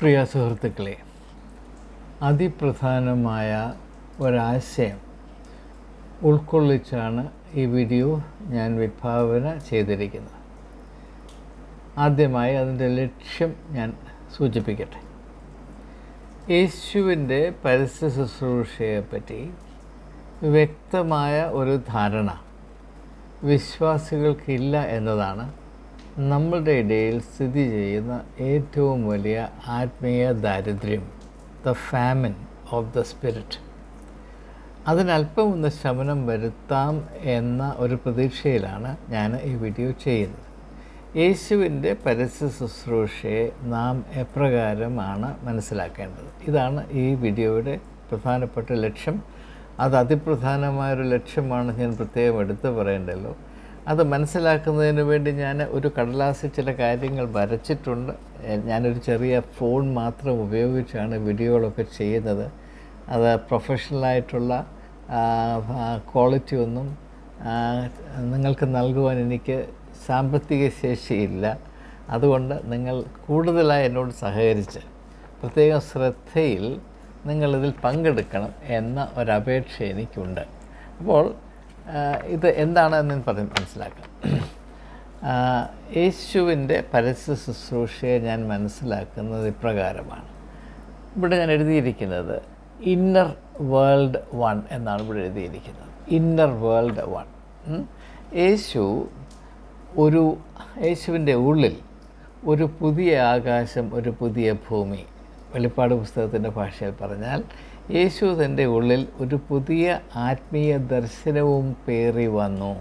പ്രിയ സുഹൃത്തുക്കളെ അതിപ്രധാനമായ ഒരാശയം ഉൾക്കൊള്ളിച്ചാണ് ഈ വീഡിയോ ഞാൻ വിഭാവന ചെയ്തിരിക്കുന്നത് ആദ്യമായി അതിൻ്റെ ലക്ഷ്യം ഞാൻ സൂചിപ്പിക്കട്ടെ യേശുവിൻ്റെ പരസ്യ ശുശ്രൂഷയെപ്പറ്റി വ്യക്തമായ ഒരു ധാരണ വിശ്വാസികൾക്കില്ല എന്നതാണ് നമ്മളുടെ ഇടയിൽ സ്ഥിതി ചെയ്യുന്ന ഏറ്റവും വലിയ ആത്മീയ ദാരിദ്ര്യം the famine of the spirit അതിനല്പം ഒന്ന് ശമനം വരുത്താം എന്ന ഒരു പ്രതീക്ഷയിലാണ് ഞാൻ ഈ വീഡിയോ ചെയ്യുന്നത് യേശുവിൻ്റെ പരസ്യ ശുശ്രൂഷയെ നാം എപ്രകാരമാണ് മനസ്സിലാക്കേണ്ടത് ഇതാണ് ഈ വീഡിയോയുടെ പ്രധാനപ്പെട്ട ലക്ഷ്യം അത് അതിപ്രധാനമായൊരു ലക്ഷ്യമാണ് ഞാൻ പ്രത്യേകം എടുത്തു പറയേണ്ടല്ലോ അത് മനസ്സിലാക്കുന്നതിന് വേണ്ടി ഞാൻ ഒരു കടലാസിൽ ചില കാര്യങ്ങൾ വരച്ചിട്ടുണ്ട് എ- ഞാനൊരു ചെറിയ ഫോൺ മാത്രം ഉപയോഗിച്ചാണ് വീഡിയോകളൊക്കെ ചെയ്യുന്നത് അത് പ്രൊഫഷണലായിട്ടുള്ള ക്വാളിറ്റി ഒന്നും ആ, നിങ്ങൾക്ക് നൽകുവാൻ എനിക്ക് സാമ്പത്തിക ശേഷിയില്ല അതുകൊണ്ട് നിങ്ങൾ കൂടുതലായി എന്നോട് സഹകരിച്ച് പ്രത്യേകം ശ്രദ്ധയിൽ നിങ്ങളിതിൽ പങ്കെടുക്കണം എന്ന ഒരപേക്ഷ എനിക്കുണ്ട് അപ്പോൾ ആ, ഇത് എന്താണെന്ന് ഞാൻ പറഞ്ഞ് മനസ്സിലാക്കാം ആ, യേശുവിൻ്റെ പരസ്യ ശുശ്രൂഷയെ ഞാൻ മനസ്സിലാക്കുന്നത് ഇപ്രകാരമാണ് ഇവിടെ ഞാൻ എഴുതിയിരിക്കുന്നത് ഇന്നർ വേൾഡ് വൺ എന്നാണ് ഇവിടെ എഴുതിയിരിക്കുന്നത് ഇന്നർ വേൾഡ് വൺ ഉം. യേശു ഒരു യേശുവിൻ്റെ ഉള്ളിൽ ഒരു പുതിയ ആകാശം ഒരു പുതിയ ഭൂമി വെളിപ്പാട് പുസ്തകത്തിൻ്റെ ഭാഷയിൽ പറഞ്ഞാൽ യേശു തൻ്റെ ഉള്ളിൽ ഒരു പുതിയ ആത്മീയ ദർശനവും പേറി വന്നു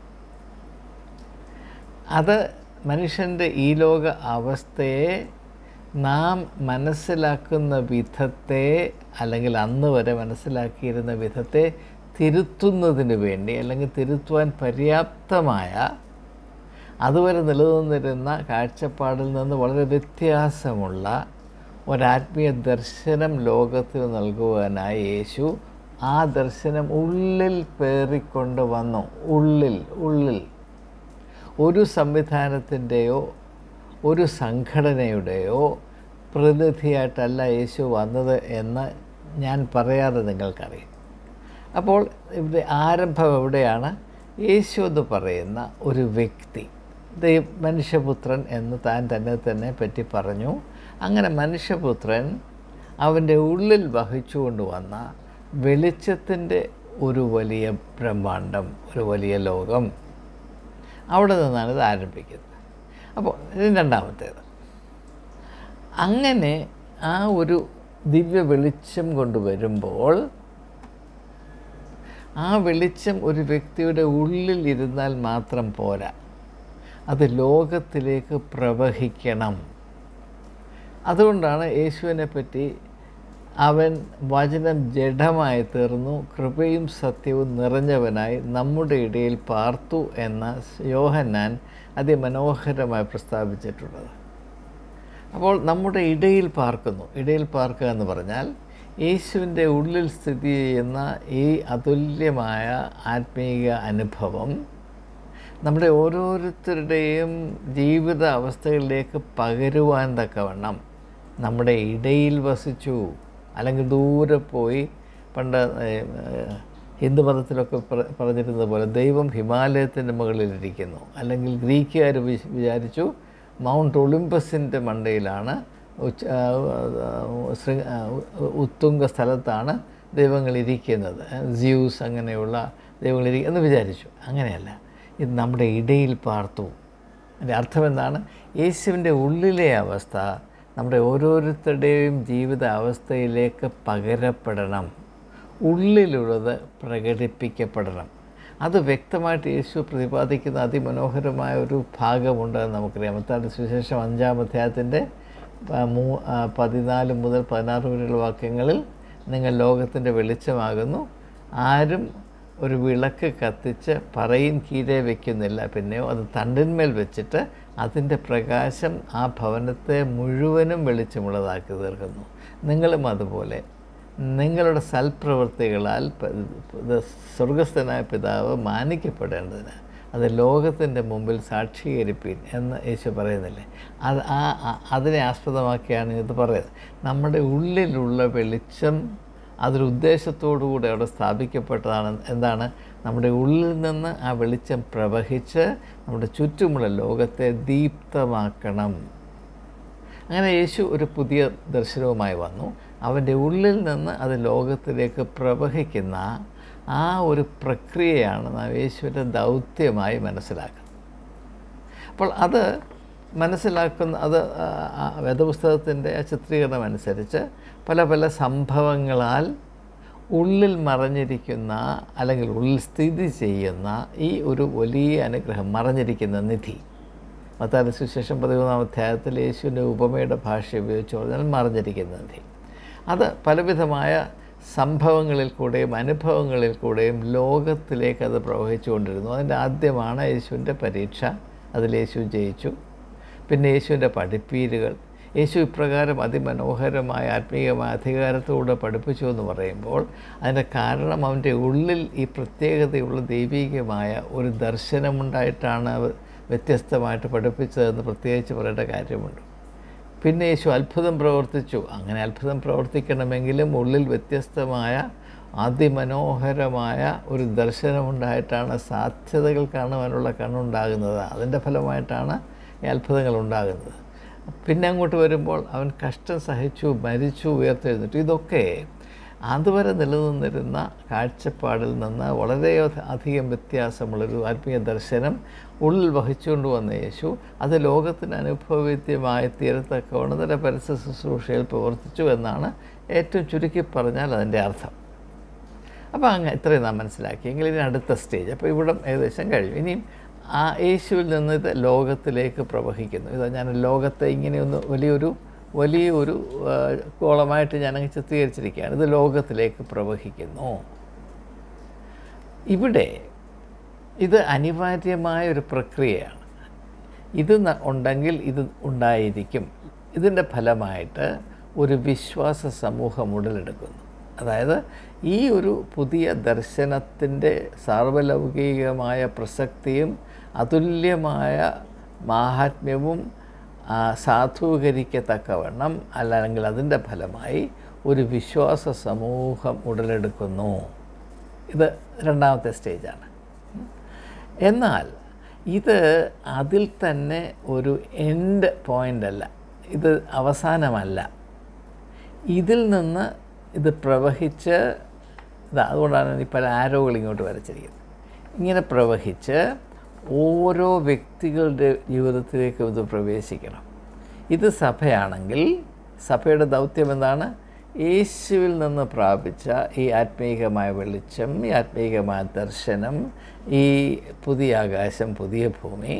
അത് മനുഷ്യൻ്റെ ഈ ലോക അവസ്ഥയെ നാം മനസ്സിലാക്കുന്ന വിധത്തെ അല്ലെങ്കിൽ അന്ന് വരെ മനസ്സിലാക്കിയിരുന്ന വിധത്തെ തിരുത്തുന്നതിന് വേണ്ടി അല്ലെങ്കിൽ തിരുത്തുവാൻ പര്യാപ്തമായ അതുവരെ നിലനിന്നിരുന്ന കാഴ്ചപ്പാടിൽ നിന്ന് വളരെ വ്യത്യാസമുള്ള ഒരാത്മീയ ദർശനം ലോകത്തിന് നൽകുവാനായി യേശു ആ ദർശനം ഉള്ളിൽ പേറിക്കൊണ്ട് വന്നു ഉള്ളിൽ ഉള്ളിൽ ഒരു സംവിധാനത്തിൻ്റെയോ ഒരു സംഘടനയുടെയോ പ്രതിനിധിയായിട്ടല്ല യേശു വന്നത് എന്ന് ഞാൻ പറയാതെ നിങ്ങൾക്കറിയാം അപ്പോൾ ഇവിടെ ആരംഭം എവിടെയാണ് യേശു എന്ന് പറയുന്ന ഒരു വ്യക്തി ദൈവ മനുഷ്യപുത്രൻ എന്ന് താൻ തന്നെ തന്നെ പറ്റി പറഞ്ഞു അങ്ങനെ മനുഷ്യപുത്രൻ അവൻ്റെ ഉള്ളിൽ വഹിച്ചുകൊണ്ട് വന്ന വെളിച്ചത്തിൻ്റെ ഒരു വലിയ ബ്രഹ്മാണ്ടം ഒരു വലിയ ലോകം അവിടെ നിന്നാണ് ഇത് ആരംഭിക്കുന്നത് അപ്പോൾ ഇത് രണ്ടാമത്തേത് അങ്ങനെ ആ ഒരു ദിവ്യ വെളിച്ചം കൊണ്ടുവരുമ്പോൾ ആ വെളിച്ചം ഒരു വ്യക്തിയുടെ ഉള്ളിൽ ഇരുന്നാൽ മാത്രം പോരാ അത് ലോകത്തിലേക്ക് പ്രവഹിക്കണം അതുകൊണ്ടാണ് യേശുവിനെ പറ്റി അവൻ വചനം ജഡമായി തീർന്നു കൃപയും സത്യവും നിറഞ്ഞവനായി നമ്മുടെ ഇടയിൽ പാർത്തു എന്ന യോഹന്നാൻ അതിമനോഹരമായി പ്രസ്താവിച്ചിട്ടുള്ളത് അപ്പോൾ നമ്മുടെ ഇടയിൽ പാർക്കുന്നു ഇടയിൽ പാർക്കുക എന്ന് പറഞ്ഞാൽ യേശുവിൻ്റെ ഉള്ളിൽ സ്ഥിതി ചെയ്യുന്ന ഈ അതുല്യമായ ആത്മീയ അനുഭവം നമ്മുടെ ഓരോരുത്തരുടെയും ജീവിത അവസ്ഥകളിലേക്ക് പകരുവാൻ തക്കവണ്ണം നമ്മുടെ ഇടയിൽ വസിച്ചു അല്ലെങ്കിൽ ദൂരെ പോയി പണ്ട് ഏഹ്, ഏഹ്, ഹിന്ദുമതത്തിലൊക്കെ പറ- പറഞ്ഞിരുന്നത് പോലെ ദൈവം ഹിമാലയത്തിൻ്റെ മുകളിലിരിക്കുന്നു അല്ലെങ്കിൽ ഗ്രീക്കുകാർ വി- വിചാരിച്ചു മൗണ്ട് ഒളിമ്പസിൻ്റെ മണ്ടയിലാണ് ഉച്ച ആ, ആ, ശൃ- ആ, ഉ- ഉത്തുംഗ സ്ഥലത്താണ് ദൈവങ്ങൾ ഇരിക്കുന്നത് സ്യൂസ് അങ്ങനെയുള്ള ദൈവങ്ങൾ ഇരിക്കും എന്ന് വിചാരിച്ചു അങ്ങനെയല്ല ഇത് നമ്മുടെ ഇടയിൽ പാർത്തു അതിൻ്റെ അർത്ഥം എന്താണ് യേശുവിൻ്റെ ഉള്ളിലെ അവസ്ഥ നമ്മുടെ ഓരോരുത്തരുടെയും ജീവിത അവസ്ഥയിലേക്ക് പകരപ്പെടണം ഉള്ളിലുള്ളത് പ്രകടിപ്പിക്കപ്പെടണം അത് വ്യക്തമായിട്ട് യേശു പ്രതിപാദിക്കുന്ന അതിമനോഹരമായ ഒരു ഭാഗമുണ്ട് എന്ന് നമുക്കറിയാം മത്താടി സുവിശേഷം അഞ്ചാം അധ്യായത്തിൻ്റെ ആ, മൂ ആ, പതിനാല് മുതൽ പതിനാറ് വരെയുള്ള വാക്യങ്ങളിൽ നിങ്ങൾ ലോകത്തിൻ്റെ വെളിച്ചമാകുന്നു ആരും ഒരു വിളക്ക് കത്തിച്ച് പറയിൻ കീഴെ വയ്ക്കുന്നില്ല പിന്നെയോ അത് തണ്ടിന്മേൽ വെച്ചിട്ട് അതിൻ്റെ പ്രകാശം ആ ഭവനത്തെ മുഴുവനും വെളിച്ചമുള്ളതാക്കി തീർക്കുന്നു നിങ്ങളും അതുപോലെ നിങ്ങളുടെ സൽപ്രവൃത്തികളാൽ പ- ഇത് സ്വർഗസ്ഥനായ പിതാവ് മാനിക്കപ്പെടേണ്ടതിന് അത് ലോകത്തിൻ്റെ മുമ്പിൽ സാക്ഷീകരിപ്പീൻ എന്ന് യേശു പറയുന്നില്ലേ അത് ആ ആ- അതിനെ ആസ്പദമാക്കിയാണ് ഇത് പറയുന്നത് നമ്മുടെ ഉള്ളിലുള്ള വെളിച്ചം അതൊരു ഉദ്ദേശത്തോടു കൂടി അവിടെ സ്ഥാപിക്കപ്പെട്ടതാണ് എന്താണ് നമ്മുടെ ഉള്ളിൽ നിന്ന് ആ വെളിച്ചം പ്രവഹിച്ച് നമ്മുടെ ചുറ്റുമുള്ള ലോകത്തെ ദീപ്തമാക്കണം അങ്ങനെ യേശു ഒരു പുതിയ ദർശനവുമായി വന്നു അവൻ്റെ ഉള്ളിൽ നിന്ന് അത് ലോകത്തിലേക്ക് പ്രവഹിക്കുന്ന ആ ഒരു പ്രക്രിയയാണ് നാം യേശുവിൻ്റെ ദൗത്യമായി മനസ്സിലാക്കുന്നത് അപ്പോൾ അത് മനസ്സിലാക്കുന്ന അത് ആ, ആ വേദപുസ്തകത്തിൻ്റെ ആ ചിത്രീകരണം അനുസരിച്ച് പല പല സംഭവങ്ങളാൽ ഉള്ളിൽ മറഞ്ഞിരിക്കുന്ന അല്ലെങ്കിൽ ഉള്ളിൽ സ്ഥിതി ചെയ്യുന്ന ഈ ഒരു വലിയ അനുഗ്രഹം മറഞ്ഞിരിക്കുന്ന നിധി മത്തായ സുശേഷം പതിമൂന്നാം അധ്യായത്തിൽ യേശുവിൻ്റെ ഉപമയുടെ ഭാഷ ഉപയോഗിച്ച് പറഞ്ഞാൽ മറഞ്ഞിരിക്കുന്ന നിധി അത് പലവിധമായ സംഭവങ്ങളിൽ കൂടെയും അനുഭവങ്ങളിൽ കൂടെയും ലോകത്തിലേക്ക് അത് പ്രവഹിച്ചുകൊണ്ടിരുന്നു അതിൻ്റെ ആദ്യമാണ് യേശുവിൻ്റെ പരീക്ഷ അതിൽ യേശു ജയിച്ചു പിന്നെ യേശുവിൻ്റെ പഠിപ്പീരുകൾ യേശു ഇപ്രകാരം അതിമനോഹരമായ ആത്മീയമായ അധികാരത്തോടെ പഠിപ്പിച്ചു എന്ന് പറയുമ്പോൾ അതിൻ്റെ കാരണം അവൻ്റെ ഉള്ളിൽ ഈ പ്രത്യേകതയുള്ള ദൈവികമായ ഒരു ദർശനമുണ്ടായിട്ടാണ് അവർ വ്യത്യസ്തമായിട്ട് പഠിപ്പിച്ചതെന്ന് പ്രത്യേകിച്ച് പറയേണ്ട കാര്യമുണ്ട് പിന്നെ യേശു അത്ഭുതം പ്രവർത്തിച്ചു അങ്ങനെ അത്ഭുതം പ്രവർത്തിക്കണമെങ്കിലും ഉള്ളിൽ വ്യത്യസ്തമായ അതിമനോഹരമായ ഒരു ദർശനമുണ്ടായിട്ടാണ് സാധ്യതകൾ കാണുവാനുള്ള കണ്ണുണ്ടാകുന്നത് അതിൻ്റെ ഫലമായിട്ടാണ് ഈ അത്ഭുതങ്ങൾ ഉണ്ടാകുന്നത് പിന്നെ അങ്ങോട്ട് വരുമ്പോൾ അവൻ കഷ്ടം സഹിച്ചു മരിച്ചു ഉയർത്തെഴുന്നിട്ടു ഇതൊക്കെ അതുവരെ നിലനിന്നിരുന്ന കാഴ്ചപ്പാടിൽ നിന്ന് വളരെ അധികം വ്യത്യാസമുള്ളൊരു ആത്മീയ ദർശനം ഉള്ളിൽ വഹിച്ചുകൊണ്ട് വന്ന യേശു അത് ലോകത്തിന് അനുഭവവേദ്യമായി തീരത്തക്കവണ്ണം തൻ്റെ പരസ്യ ശുശ്രൂഷയിൽ പ്രവർത്തിച്ചു എന്നാണ് ഏറ്റവും ചുരുക്കി പറഞ്ഞാൽ അതിൻ്റെ അർത്ഥം അപ്പോൾ അങ്ങ് ഇത്രയും നാം മനസ്സിലാക്കി എങ്കിൽ ഇനി അടുത്ത സ്റ്റേജ് അപ്പോൾ ഇവിടം ഏകദേശം കഴിഞ്ഞു ഇനിയും ആ യേശുവിൽ നിന്ന് ഇത് ലോകത്തിലേക്ക് പ്രവഹിക്കുന്നു ഇത് ഞാൻ ലോകത്തെ ഇങ്ങനെയൊന്ന് വലിയൊരു വലിയൊരു ആ, കോളമായിട്ട് ഞാനങ്ങ് ചിത്രീകരിച്ചിരിക്കുകയാണ് ഇത് ലോകത്തിലേക്ക് പ്രവഹിക്കുന്നു ഇവിടെ ഇത് അനിവാര്യമായ ഒരു പ്രക്രിയയാണ് ഇത് ന- ഉണ്ടെങ്കിൽ ഇത് ഉണ്ടായിരിക്കും ഇതിൻ്റെ ഫലമായിട്ട് ഒരു വിശ്വാസ സമൂഹം ഉടലെടുക്കുന്നു അതായത് ഈ ഒരു പുതിയ ദർശനത്തിൻ്റെ സാർവലൗകികമായ പ്രസക്തിയും അതുല്യമായ മാഹാത്മ്യവും ആ, സാധൂകരിക്കത്തക്കവണ്ണം അല്ലെങ്കിൽ അതിൻ്റെ ഫലമായി ഒരു വിശ്വാസ സമൂഹം ഉടലെടുക്കുന്നു ഇത് രണ്ടാമത്തെ സ്റ്റേജാണ് എന്നാൽ ഇത് അതിൽ തന്നെ ഒരു എൻഡ് പോയിൻ്റ് അല്ല ഇത് അവസാനമല്ല ഇതിൽ നിന്ന് ഇത് പ്രവഹിച്ച് ഇതാ അതുകൊണ്ടാണ് ഈ പല ആരോകൾ ഇങ്ങോട്ട് വരച്ചിരിക്കുന്നത് ഇങ്ങനെ പ്രവഹിച്ച് ഓരോ വ്യക്തികളുടെ ജീവിതത്തിലേക്കും ഇത് പ്രവേശിക്കണം ഇത് സഭയാണെങ്കിൽ സഭയുടെ ദൗത്യം എന്താണ് യേശുവിൽ നിന്ന് പ്രാപിച്ച ഈ ആത്മീകമായ വെളിച്ചം ഈ ആത്മീകമായ ദർശനം ഈ പുതിയ ആകാശം പുതിയ ഭൂമി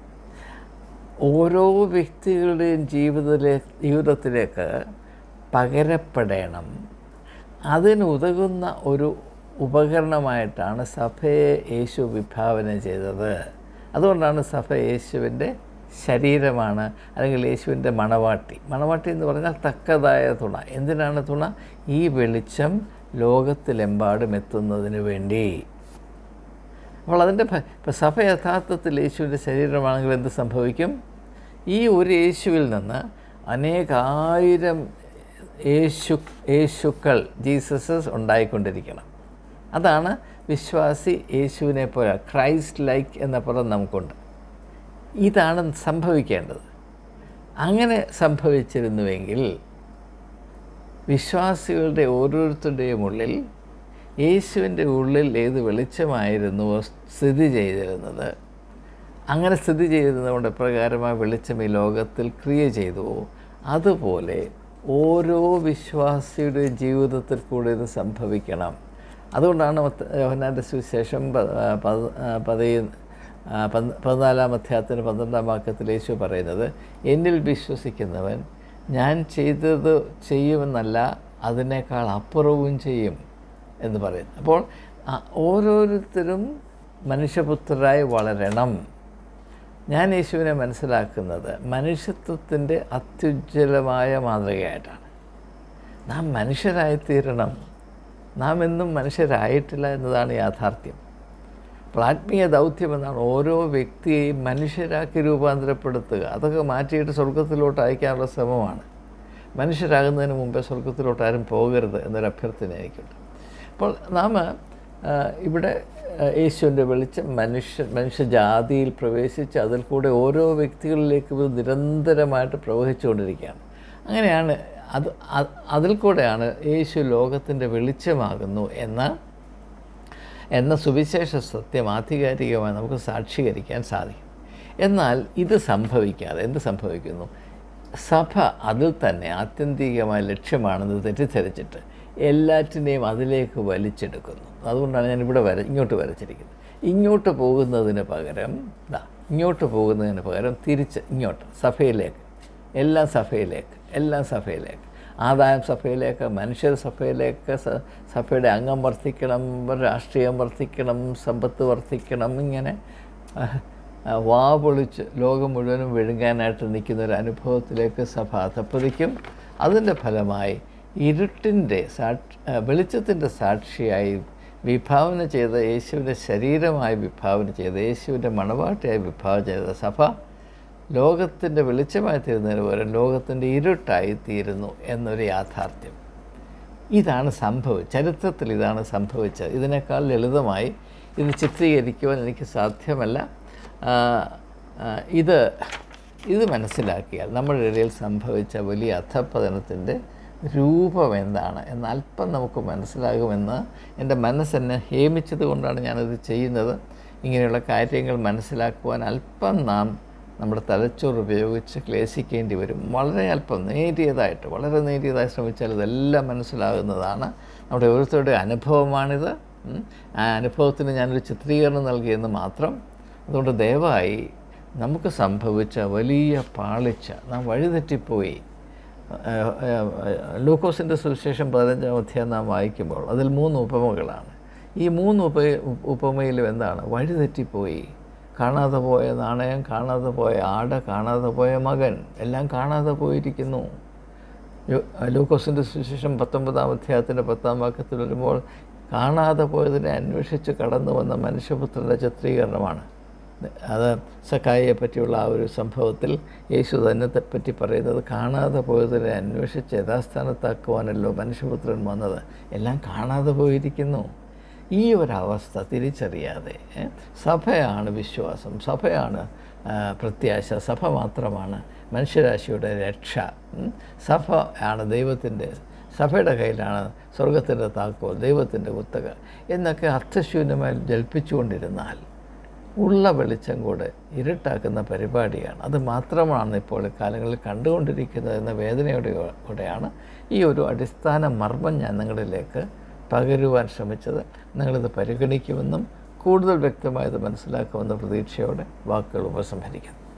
ഓരോ വ്യക്തികളുടെയും ജീവിതത്തിലെ ജീവിതത്തിലേക്ക് പകരപ്പെടണം അതിനുതകുന്ന ഒരു ഉപകരണമായിട്ടാണ് സഭയെ യേശു വിഭാവന ചെയ്തത് അതുകൊണ്ടാണ് സഭ യേശുവിൻ്റെ ശരീരമാണ് അല്ലെങ്കിൽ യേശുവിൻ്റെ മണവാട്ടി മണവാട്ടി എന്ന് പറഞ്ഞാൽ തക്കതായ തുണ എന്തിനാണ് തുണ ഈ വെളിച്ചം ലോകത്തിലെമ്പാടും എത്തുന്നതിന് വേണ്ടി അപ്പോൾ അതിൻ്റെ ഫ- ഇപ്പോൾ സഭ യഥാർത്ഥത്തിൽ യേശുവിൻ്റെ ശരീരമാണെങ്കിൽ എന്ത് സംഭവിക്കും ഈ ഒരു യേശുവിൽ നിന്ന് അനേകായിരം യേശു യേശുക്കൾ ജീസസസ് ഉണ്ടായിക്കൊണ്ടിരിക്കണം അതാണ് വിശ്വാസി യേശുവിനെ പോലെ ക്രൈസ്റ്റ് ലൈക്ക് എന്ന പദം നമുക്കുണ്ട് ഇതാണ് സംഭവിക്കേണ്ടത് അങ്ങനെ സംഭവിച്ചിരുന്നുവെങ്കിൽ വിശ്വാസികളുടെ ഓരോരുത്തരുടെയും ഉള്ളിൽ യേശുവിൻ്റെ ഉള്ളിൽ ഏത് വെളിച്ചമായിരുന്നുവോ സ്ഥിതി ചെയ്തിരുന്നത് അങ്ങനെ സ്ഥിതി ചെയ്തിരുന്നതുകൊണ്ട് പ്രകാരമായ വെളിച്ചം ഈ ലോകത്തിൽ ക്രിയ ചെയ്തുവോ അതുപോലെ ഓരോ വിശ്വാസിയുടെ ജീവിതത്തിൽ കൂടെ ഇത് സംഭവിക്കണം അതുകൊണ്ടാണ് മത്ത- യോഹന്നാൻ്റെ സുവിശേഷം പ- ആ, പത്- ആ, പതി ആ, പന്ത് പതിനാലാം അധ്യായത്തിന് പന്ത്രണ്ടാം വാക്യത്തിൽ യേശു പറയുന്നത് എന്നിൽ വിശ്വസിക്കുന്നവൻ ഞാൻ ചെയ്തത് ചെയ്യുമെന്നല്ല അതിനേക്കാൾ അപ്പുറവും ചെയ്യും എന്ന് പറയുന്നു അപ്പോൾ ആ, ഓരോരുത്തരും മനുഷ്യപുത്രരായി വളരണം ഞാൻ യേശുവിനെ മനസ്സിലാക്കുന്നത് മനുഷ്യത്വത്തിൻ്റെ അത്യുജ്വലമായ മാതൃകയായിട്ടാണ് നാം മനുഷ്യരായിത്തീരണം നാം എന്നും മനുഷ്യരായിട്ടില്ല എന്നതാണ് യാഥാർത്ഥ്യം അപ്പോൾ ആത്മീയ ദൗത്യം എന്നാണ് ഓരോ വ്യക്തിയെയും മനുഷ്യരാക്കി രൂപാന്തരപ്പെടുത്തുക അതൊക്കെ മാറ്റിയിട്ട് സ്വർഗത്തിലോട്ട് അയക്കാനുള്ള ശ്രമമാണ് മനുഷ്യരാകുന്നതിന് മുമ്പേ സ്വർഗത്തിലോട്ട് ആരും പോകരുത് എന്നൊരു അഭ്യർത്ഥന എനിക്കുണ്ട് അപ്പോൾ നാം ആ, ഇവിടെ ആ, യേശുവിൻ്റെ വെളിച്ചം മനുഷ്യ മനുഷ്യജാതിയിൽ പ്രവേശിച്ച് അതിൽ കൂടെ ഓരോ വ്യക്തികളിലേക്കും ഇത് നിരന്തരമായിട്ട് പ്രവഹിച്ചുകൊണ്ടിരിക്കുകയാണ് അങ്ങനെയാണ് അത് അ- അതിൽ കൂടെയാണ് യേശു ലോകത്തിൻ്റെ വെളിച്ചമാകുന്നു എന്ന എന്ന സുവിശേഷ സത്യം ആധികാരികമായി നമുക്ക് സാക്ഷീകരിക്കാൻ സാധിക്കും എന്നാൽ ഇത് സംഭവിക്കാതെ എന്ത് സംഭവിക്കുന്നു സഭ അതിൽ തന്നെ ആത്യന്തികമായ ലക്ഷ്യമാണെന്ന് തെറ്റിദ്ധരിച്ചിട്ട് എല്ലാറ്റിനെയും അതിലേക്ക് വലിച്ചെടുക്കുന്നു അതുകൊണ്ടാണ് ഞാൻ ഇവിടെ വര ഇങ്ങോട്ട് വരച്ചിരിക്കുന്നത് ഇങ്ങോട്ട് പോകുന്നതിന് പകരം ദാ ഇങ്ങോട്ട് പോകുന്നതിന് പകരം തിരിച്ച് ഇങ്ങോട്ട് സഭയിലേക്ക് എല്ലാം സഭയിലേക്ക് എല്ലാം സഭയിലേക്ക് ആദായം സഭയിലേക്ക് മനുഷ്യർ സഭയിലേക്ക് സ- സഭയുടെ അംഗം വർദ്ധിക്കണം രാഷ്ട്രീയം വർദ്ധിക്കണം സമ്പത്ത് വർദ്ധിക്കണം ഇങ്ങനെ ആഹ്, ആ, വാ പൊളിച്ച് ലോകം മുഴുവനും വിഴുങ്ങാനായിട്ട് നിൽക്കുന്ന ഒരു അനുഭവത്തിലേക്ക് സഭ അധപ്പതിക്കും അതിൻ്റെ ഫലമായി ഇരുട്ടിൻ്റെ സാക്ഷി വെളിച്ചത്തിൻ്റെ സാക്ഷിയായി വിഭാവന ചെയ്ത യേശുവിൻ്റെ ശരീരമായി വിഭാവന ചെയ്ത യേശുവിൻ്റെ മണവാട്ടിയായി വിഭാവന ചെയ്ത സഭ ലോകത്തിൻ്റെ വെളിച്ചമായി തീരുന്നതിന് പകരം ലോകത്തിൻ്റെ ഇരുട്ടായി തീരുന്നു എന്നൊരു യാഥാർത്ഥ്യം ഇതാണ് സംഭവിച്ചത് ചരിത്രത്തിൽ ഇതാണ് സംഭവിച്ചത് ഇതിനേക്കാൾ ലളിതമായി ഇത് ചിത്രീകരിക്കുവാൻ എനിക്ക് സാധ്യമല്ല ആ, ആ, ഇത് ഇത് മനസ്സിലാക്കിയാൽ നമ്മുടെ ഇടയിൽ സംഭവിച്ച വലിയ അധപ്പതനത്തിൻ്റെ രൂപം എന്താണ് എന്ന് അല്പം നമുക്ക് മനസ്സിലാകുമെന്ന് എൻ്റെ മനസ്സെന്നെ ഹേമിച്ചത് കൊണ്ടാണ് ഞാനത് ചെയ്യുന്നത് ഇങ്ങനെയുള്ള കാര്യങ്ങൾ മനസ്സിലാക്കുവാൻ അല്പം നാം നമ്മുടെ തലച്ചോറ് ഉപയോഗിച്ച് ക്ലേശിക്കേണ്ടി വരും വളരെ അല്പം നേരിയതായിട്ട് വളരെ നേരിയതായി ശ്രമിച്ചാൽ ഇതെല്ലാം മനസ്സിലാകുന്നതാണ് നമ്മുടെ ഓരോരുത്തരുടെ അനുഭവമാണിത് ഉം. ആ അനുഭവത്തിന് ഞാനൊരു ചിത്രീകരണം നൽകിയെന്ന് മാത്രം അതുകൊണ്ട് ദയവായി നമുക്ക് സംഭവിച്ച വലിയ പാളിച്ച നാം വഴിതെറ്റിപ്പോയി ലൂക്കോസിൻ്റെ സുവിശേഷം പതിനഞ്ചാം അധ്യായം നാം വായിക്കുമ്പോൾ അതിൽ മൂന്ന് ഉപമകളാണ് ഈ മൂന്ന് ഉപ ഉപമയിലും എന്താണ് വഴിതെറ്റിപ്പോയി കാണാതെ പോയ നാണയം കാണാതെ പോയ ആട് കാണാതെ പോയ മകൻ എല്ലാം കാണാതെ പോയിരിക്കുന്നു യോ- ലൂക്കോസിൻ്റെ സുവിശേഷം പത്തൊമ്പതാം അധ്യായത്തിൻ്റെ പത്താം വാക്യത്തിൽ വരുമ്പോൾ കാണാതെ പോയതിനെ അന്വേഷിച്ച് കടന്നു വന്ന മനുഷ്യപുത്രൻ്റെ ചിത്രീകരണമാണ് അത് സക്കായിയെ പറ്റിയുള്ള ആ ഒരു സംഭവത്തിൽ യേശു തന്നെ പറ്റി പറയുന്നത് കാണാതെ പോയതിനെ അന്വേഷിച്ച് യഥാസ്ഥാനത്താക്കുവാനല്ലോ മനുഷ്യപുത്രൻ വന്നത് എല്ലാം കാണാതെ പോയിരിക്കുന്നു ഈ ഒരവസ്ഥ തിരിച്ചറിയാതെ ഏ, സഭയാണ് വിശ്വാസം സഭയാണ് ആ, പ്രത്യാശ സഭ മാത്രമാണ് മനുഷ്യരാശിയുടെ രക്ഷ ഉം. സഭ ആണ് ദൈവത്തിൻ്റെ സഭയുടെ കയ്യിലാണ് സ്വർഗത്തിൻ്റെ താക്കോൽ ദൈവത്തിൻ്റെ കുത്തക എന്നൊക്കെ അർത്ഥശൂന്യമായി ജൽപ്പിച്ചുകൊണ്ടിരുന്നാൽ ഉള്ള വെളിച്ചം കൂടെ ഇരുട്ടാക്കുന്ന പരിപാടിയാണ് അത് മാത്രമാണ് ഇപ്പോൾ കാലങ്ങളിൽ കണ്ടുകൊണ്ടിരിക്കുന്നത് എന്ന വേദനയോടെ കൂടെയാണ് ഈ ഒരു അടിസ്ഥാന മർമ്മം ഞാൻ നിങ്ങളിലേക്ക് പകരുവാൻ ശ്രമിച്ചത് നിങ്ങളിത് പരിഗണിക്കുമെന്നും കൂടുതൽ വ്യക്തമായത് മനസ്സിലാക്കുമെന്ന പ്രതീക്ഷയോടെ വാക്കുകൾ ഉപസംഹരിക്കുന്നു